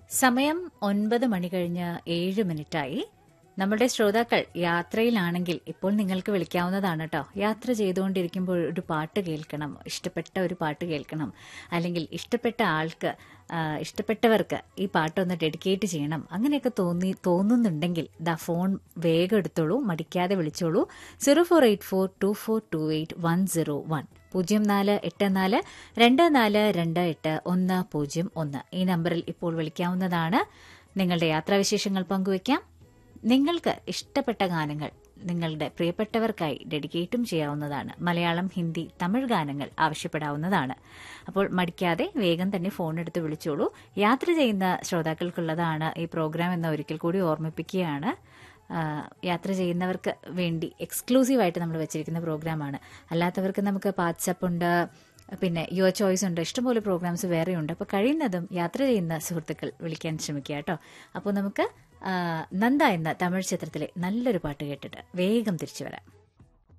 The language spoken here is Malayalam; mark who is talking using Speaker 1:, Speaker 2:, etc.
Speaker 1: സമയം ഒൻപത് മണി കഴിഞ്ഞ് ഏഴ് മിനിറ്റായി നമ്മുടെ ശ്രോതാക്കൾ യാത്രയിലാണെങ്കിൽ ഇപ്പോൾ നിങ്ങൾക്ക് വിളിക്കാവുന്നതാണ് കേട്ടോ യാത്ര ചെയ്തുകൊണ്ടിരിക്കുമ്പോൾ ഒരു പാട്ട് കേൾക്കണം ഇഷ്ടപ്പെട്ട ഒരു പാട്ട് കേൾക്കണം അല്ലെങ്കിൽ ഇഷ്ടപ്പെട്ട ആൾക്ക് ആ, ഇഷ്ടപ്പെട്ടവർക്ക് ഈ പാട്ടൊന്ന് ഡെഡിക്കേറ്റ് ചെയ്യണം അങ്ങനെയൊക്കെ തോന്നി തോന്നുന്നുണ്ടെങ്കിൽ ദാ ഫോൺ വേഗം എടുത്തോളൂ മടിക്കാതെ വിളിച്ചോളൂ zero four eight four two four two eight one zero one പൂജ്യം നാല് എട്ട് നാല് രണ്ട് നാല് രണ്ട് എട്ട് ഒന്ന് പൂജ്യം ഒന്ന് ഈ നമ്പറിൽ ഇപ്പോൾ വിളിക്കാവുന്നതാണ് നിങ്ങളുടെ യാത്രാവിശേഷങ്ങൾ പങ്കുവയ്ക്കാം നിങ്ങൾക്ക് ഇഷ്ടപ്പെട്ട ഗാനങ്ങൾ നിങ്ങളുടെ പ്രിയപ്പെട്ടവർക്കായി ഡെഡിക്കേറ്റും ചെയ്യാവുന്നതാണ് മലയാളം ഹിന്ദി തമിഴ് ഗാനങ്ങൾ ആവശ്യപ്പെടാവുന്നതാണ് അപ്പോൾ മടിക്കാതെ വേഗം തന്നെ ഫോൺ എടുത്ത് വിളിച്ചോളൂ യാത്ര ചെയ്യുന്ന ശ്രോതാക്കൾക്കുള്ളതാണ് ഈ പ്രോഗ്രാം എന്ന ഒരിക്കൽ കൂടി ഓർമ്മിപ്പിക്കുകയാണ് ആ, യാത്ര ചെയ്യുന്നവർക്ക് വേണ്ടി എക്സ്ക്ലൂസീവായിട്ട് നമ്മൾ വെച്ചിരിക്കുന്ന പ്രോഗ്രാമാണ് അല്ലാത്തവർക്ക് നമുക്ക് വാട്സപ്പ് ഉണ്ട് പിന്നെ യുവർ ചോയ്സ് ഉണ്ട് ഇഷ്ടംപോലെ പ്രോഗ്രാംസ് വേറെയുണ്ട് അപ്പോൾ കഴിയുന്നതും യാത്ര ചെയ്യുന്ന സുഹൃത്തുക്കൾ വിളിക്കാൻ ശ്രമിക്കുക കേട്ടോ അപ്പോൾ നമുക്ക് ആ, നന്ദ എന്ന തമിഴ് ചിത്രത്തിലെ നല്ലൊരു പാട്ട് കേട്ടിട്ട് വേഗം തിരിച്ചു വരാം